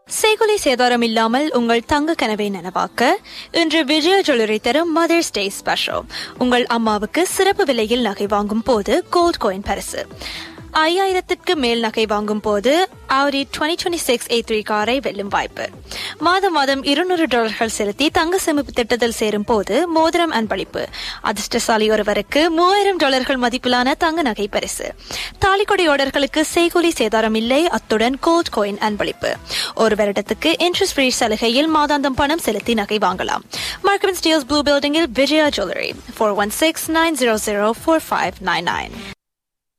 செய்குலி சேதாரம் இல்லாமல் உங்கள் தங்க கனவை நனவாக்க இன்று விஜய ஜுவல்லரி தரும் மதர்ஸ் டே ஸ்பெஷல் உங்கள் அம்மாவுக்கு சிறப்பு விலையில் நகை வாங்கும் போது கோல்ட் கோயின் பரிசு ஐயாயிரத்திற்கு மேல் நகை வாங்கும் போது ஆரி twenty twenty six A three காரை வெல்லும் வாய்ப்பு மாதம் மாதம் இருநூறு டாலர்கள் செலுத்தி தங்க சேமிப்பு திட்டத்தில் சேரும் போது மோதிரம் அன்பளிப்பு அதிர்ஷ்டசாலி ஒருவருக்கு மூவாயிரம் டாலர்கள் மதிப்பிலான தங்க நகை பரிசு தாலிக்கொடி ஆர்டர்களுக்கு செய்கூலி சேதாரம் இல்லை அத்துடன் கோல்ட் கோயின் அன்பளிப்பு ஒரு வருடத்துக்கு இன்ட்ரெஸ்ட் ஃப்ரீ சலுகையில் மாதாந்தம் பணம் செலுத்தி நகை வாங்கலாம் மார்க்கமெண்ட் ஸ்டீல்ஸ் ப்ளூ பில்டிங்கில் Vijaya jewellery four one six nine zero zero four five nine nine